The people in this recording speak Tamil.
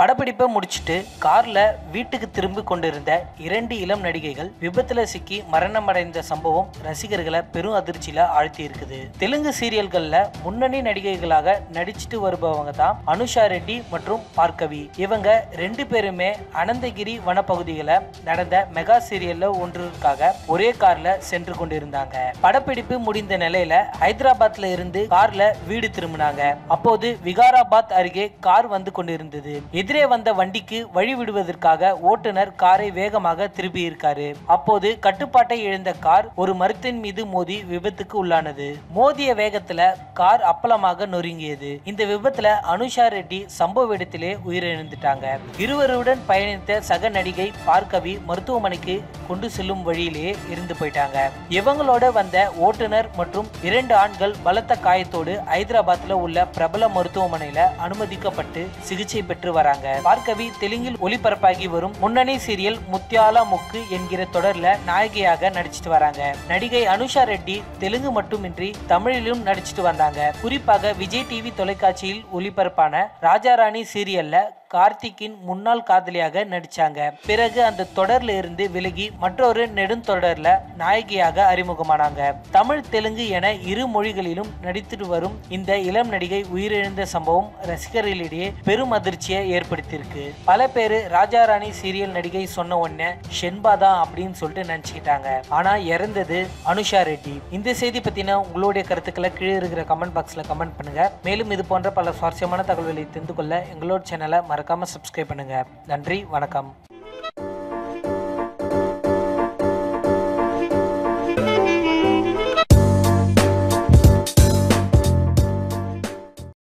படப்பிடிப்பை முடிச்சிட்டு கார்ல வீட்டுக்கு திரும்பி கொண்டிருந்த இரண்டு இளம் நடிகைகள் விபத்துல சிக்கி மரணமடைந்த சம்பவம் ரசிகர்களை பெரும் அதிர்ச்சியில ஆழ்த்தி இருக்குது தெலுங்கு சீரியல்கள்ல முன்னணி நடிகைகளாக நடிச்சிட்டு வருபவங்க தான் அனுஷா ரெட்டி மற்றும் பார்கவி இவங்க ரெண்டு பேருமே அனந்தகிரி வனப்பகுதிகளை நடந்த மெகா சீரியல்ல ஒன்றிற்காக ஒரே கார்ல சென்று கொண்டிருந்தாங்க படப்பிடிப்பு முடிந்த நிலையில ஹைதராபாத்ல இருந்து கார்ல வீடு திரும்பினாங்க அப்போது விகாராபாத் அருகே கார் வந்து கொண்டிருந்தது எதிரே வந்த வண்டிக்கு வழி விடுவதற்காக ஓட்டுநர் காரை வேகமாக திருப்பி இருக்காரு அப்போது கட்டுப்பாட்டை இழந்த கார் ஒரு மரத்தின் மீது மோதி விபத்துக்கு உள்ளானது மோதிய வேகத்துல கார் அப்பளமாக நொறுங்கியது இந்த விபத்துல அனுஷா ரெட்டி சம்பவ இடத்திலே உயிரிழந்துட்டாங்க இருவருடன் பயணித்த சக நடிகை பார்கவி மருத்துவமனைக்கு கொண்டு செல்லும் வழியிலேயே இருந்து போயிட்டாங்க இவங்களோட வந்த ஓட்டுநர் மற்றும் இரண்டு ஆண்கள் பலத்த காயத்தோடு ஹைதராபாத்ல உள்ள பிரபல மருத்துவமனையில அனுமதிக்கப்பட்டு சிகிச்சை பெற்று வராங்க பார்கவி தெலுங்கில் ஒளிபரப்பாகி வரும் முன்னணி சீரியல் முத்தியாலா முக்கு என்கிற தொடர்ல நாயகியாக நடிச்சிட்டு வராங்க நடிகை அனுஷா ரெட்டி தெலுங்கு மட்டுமின்றி தமிழிலும் நடிச்சிட்டு வந்தாங்க குறிப்பாக விஜய் டிவி தொலைக்காட்சியில் ஒளிபரப்பான ராஜாராணி சீரியல்ல கார்த்திக்கின் முன்னாள் காதலியாக நடிச்சாங்க பிறகு அந்த தொடர்ல இருந்து விலகி மற்றொரு நெடுந்தொடர்ல நாயகியாக அறிமுகமானாங்க தமிழ் தெலுங்கு என இரு மொழிகளிலும் நடித்துட்டு வரும் இந்த இளம் நடிகை உயிரிழந்த சம்பவம் ரசிகர்களிடையே பெரும் அதிர்ச்சியை ஏற்படுத்தியிருக்கு பல பேரு ராஜாராணி சீரியல் நடிகை சொன்ன உடனே ஷென்பா தான் அப்படின்னு சொல்லிட்டு நினைச்சுக்கிட்டாங்க ஆனா இறந்தது அனுஷா ரெட்டி இந்த செய்தி பத்தின உங்களுடைய கருத்துக்களை கீழே இருக்கிற கமெண்ட் பாக்ஸ்ல கமெண்ட் பண்ணுங்க மேலும் இது போன்ற பல சுவாரஸ்யமான தகவல்களை தெரிந்து கொள்ள எங்களோட சேனலை மறக்காம சப்ஸ்கிரைப் பண்ணுங்க நன்றி வணக்கம்